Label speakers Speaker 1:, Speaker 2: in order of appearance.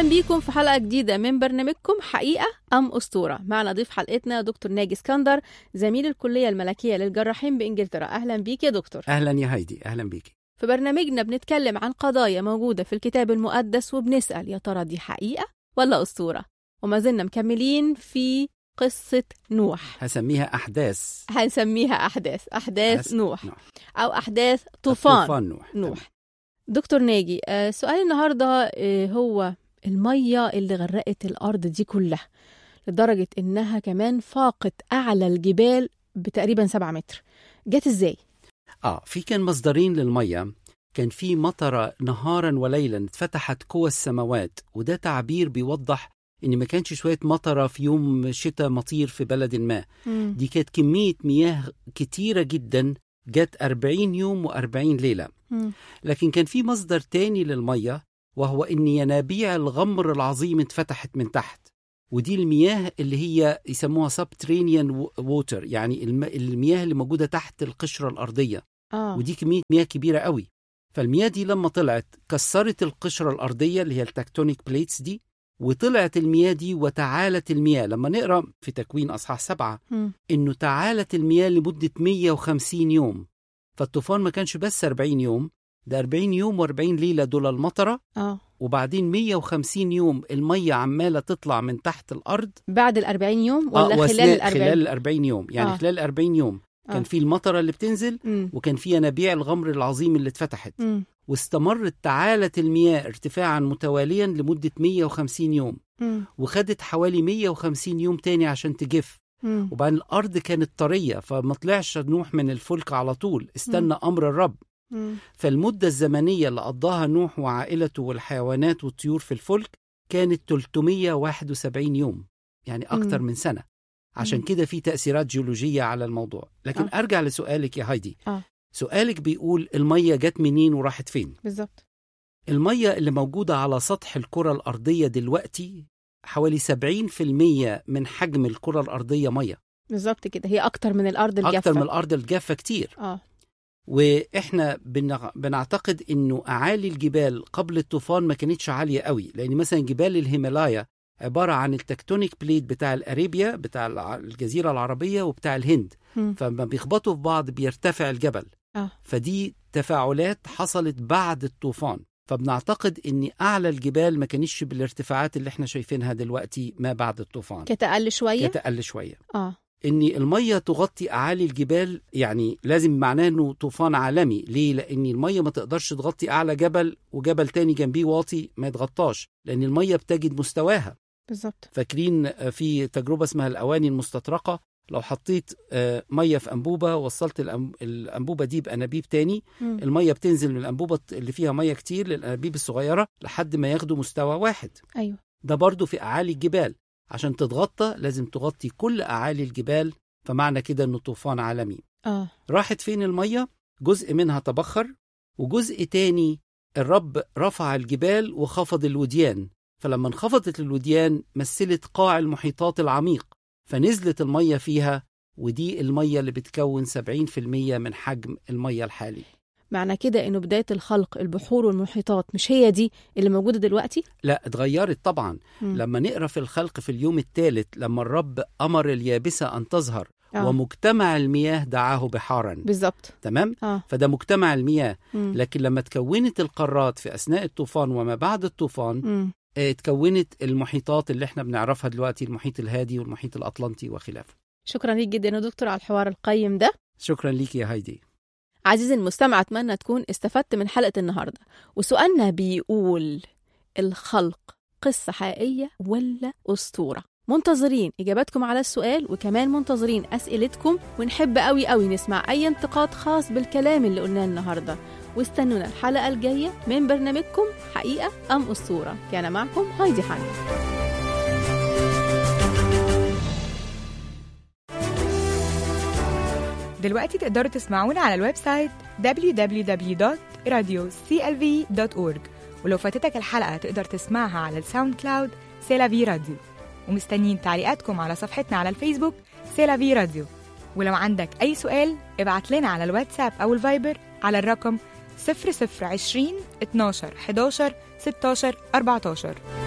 Speaker 1: بيكم في حلقة جديدة من برنامجكم حقيقة أم أسطورة معنا ضيف حلقتنا دكتور ناجي اسكندر زميل الكلية الملكية للجراحين بإنجلترا أهلا بيك يا دكتور
Speaker 2: اهلا يا هايدي اهلا بيكي
Speaker 1: في برنامجنا بنتكلم عن قضايا موجودة في الكتاب المقدس وبنسأل يا ترى دي حقيقة ولا أسطورة وما زلنا مكملين في قصة نوح
Speaker 2: هسميها احداث
Speaker 1: هنسميها أحداث أحداث
Speaker 2: أحداث
Speaker 1: نوح
Speaker 2: نوح.
Speaker 1: أو أحداث طوفان
Speaker 2: طوفان نوح
Speaker 1: نوح دكتور ناجي آه، سؤال النهارده آه، هو المية اللي غرقت الأرض دي كلها لدرجة إنها كمان فاقت أعلى الجبال بتقريبا سبعة متر جت إزاي؟
Speaker 2: اه في كان مصدرين للميه كان في مطره نهارا وليلا اتفتحت قوى السماوات وده تعبير بيوضح ان ما كانش شويه مطره في يوم شتاء مطير في بلد ما دي كانت كميه مياه كتيره جدا جت 40 يوم و40 ليله
Speaker 1: مم.
Speaker 2: لكن كان في مصدر تاني للميه وهو ان ينابيع الغمر العظيم اتفتحت من تحت ودي المياه اللي هي يسموها subterranean water يعني الم- المياه اللي موجوده تحت القشره الارضيه
Speaker 1: آه
Speaker 2: ودي كميه مياه كبيره قوي فالمياه دي لما طلعت كسرت القشره الارضيه اللي هي التكتونيك بليتس دي وطلعت المياه دي وتعالت المياه لما نقرا في تكوين اصحاح سبعه
Speaker 1: مم.
Speaker 2: انه تعالت المياه لمده 150 يوم فالطوفان ما كانش بس 40 يوم ده 40 يوم و40 ليله دول المطره
Speaker 1: آه
Speaker 2: وبعدين 150 يوم الميه عماله تطلع من تحت الارض
Speaker 1: بعد الأربعين يوم ولا خلال
Speaker 2: وأثناء-
Speaker 1: الأربعين؟
Speaker 2: خلال ال 40 يوم يعني
Speaker 1: آه.
Speaker 2: خلال ال 40 يوم كان
Speaker 1: آه.
Speaker 2: في المطره اللي بتنزل
Speaker 1: مم.
Speaker 2: وكان في ينابيع الغمر العظيم اللي اتفتحت
Speaker 1: مم.
Speaker 2: واستمرت تعالة المياه ارتفاعا متواليا لمدة 150 يوم
Speaker 1: مم.
Speaker 2: وخدت حوالي 150 يوم تاني عشان تجف
Speaker 1: مم.
Speaker 2: وبعدين الأرض كانت طرية فما طلعش نوح من الفلك على طول استنى أمر الرب
Speaker 1: مم.
Speaker 2: فالمدة الزمنية اللي قضاها نوح وعائلته والحيوانات والطيور في الفلك كانت 371 يوم يعني أكتر
Speaker 1: مم.
Speaker 2: من سنة عشان
Speaker 1: مم.
Speaker 2: كده في تأثيرات جيولوجية على الموضوع لكن
Speaker 1: آه.
Speaker 2: أرجع لسؤالك يا هايدي
Speaker 1: آه.
Speaker 2: سؤالك بيقول المية جت منين وراحت فين
Speaker 1: بالظبط
Speaker 2: المية اللي موجودة على سطح الكرة الأرضية دلوقتي حوالي 70% من حجم الكرة الأرضية مية
Speaker 1: بالظبط كده هي أكتر من الأرض الجافة
Speaker 2: أكتر من الأرض الجافة كتير
Speaker 1: آه
Speaker 2: وإحنا بنع- بنعتقد إنه أعالي الجبال قبل الطوفان ما كانتش عالية قوي لأن مثلا جبال الهيمالايا عبارة عن التكتونيك بليت بتاع الأريبيا بتاع الع- الجزيرة العربية وبتاع الهند
Speaker 1: مم.
Speaker 2: فلما بيخبطوا في بعض بيرتفع الجبل
Speaker 1: آه.
Speaker 2: فدي تفاعلات حصلت بعد الطوفان فبنعتقد ان اعلى الجبال ما كانتش بالارتفاعات اللي احنا شايفينها دلوقتي ما بعد الطوفان
Speaker 1: كانت أقل شوية
Speaker 2: كانت اقل شويه
Speaker 1: آه
Speaker 2: ان الميه تغطي اعالي الجبال يعني لازم معناه انه طوفان عالمي ليه لان الميه ما تقدرش تغطي اعلى جبل وجبل تاني جنبيه واطي ما يتغطاش لان الميه بتجد مستواها
Speaker 1: بالظبط
Speaker 2: فاكرين آه، في تجربه اسمها الاواني المستطرقه لو حطيت آه، ميه في انبوبه وصلت الأم- الانبوبه دي بانابيب تاني
Speaker 1: مم.
Speaker 2: الميه بتنزل من الانبوبه اللي فيها ميه كتير للانابيب الصغيره لحد ما ياخدوا مستوى واحد
Speaker 1: أيوه
Speaker 2: ده برضو في اعالي الجبال عشان تتغطى لازم تغطي كل اعالي الجبال فمعنى كده انه طوفان عالمي
Speaker 1: آه
Speaker 2: راحت فين الميه جزء منها تبخر وجزء تاني الرب رفع الجبال وخفض الوديان فلما انخفضت الوديان مثلت قاع المحيطات العميق فنزلت الميه فيها ودي الميه اللي بتكون 70% من حجم الميه الحالي
Speaker 1: معنى كده انه بدايه الخلق البحور والمحيطات مش هي دي اللي موجوده دلوقتي
Speaker 2: لا اتغيرت طبعا
Speaker 1: مم.
Speaker 2: لما نقرا في الخلق في اليوم الثالث لما الرب امر اليابسه ان تظهر
Speaker 1: آه.
Speaker 2: ومجتمع المياه دعاه بحارا
Speaker 1: بالظبط
Speaker 2: تمام
Speaker 1: اه
Speaker 2: فده مجتمع المياه
Speaker 1: مم.
Speaker 2: لكن لما تكونت القارات في اثناء الطوفان وما بعد الطوفان
Speaker 1: مم.
Speaker 2: آه، اتكونت المحيطات اللي احنا بنعرفها دلوقتي المحيط الهادي والمحيط الاطلنطي وخلافه
Speaker 1: شكرا ليك جدا يا دكتور على الحوار القيم ده
Speaker 2: شكرا ليك يا هايدي
Speaker 1: عزيزي المستمع اتمنى تكون استفدت من حلقه النهارده وسؤالنا بيقول الخلق قصه حقيقيه ولا اسطوره منتظرين اجاباتكم على السؤال وكمان منتظرين اسئلتكم ونحب قوي قوي نسمع اي انتقاد خاص بالكلام اللي قلناه النهارده واستنونا الحلقه الجايه من برنامجكم حقيقه ام اسطوره كان معكم هايدي حنان
Speaker 3: دلوقتي تقدروا تسمعونا على الويب سايت www.radioclv.org ولو فاتتك الحلقة تقدر تسمعها على الساوند كلاود سيلافي راديو ومستنيين تعليقاتكم على صفحتنا على الفيسبوك سيلافي راديو ولو عندك أي سؤال ابعت لنا على الواتساب أو الفايبر على الرقم 0020 12 11 16 14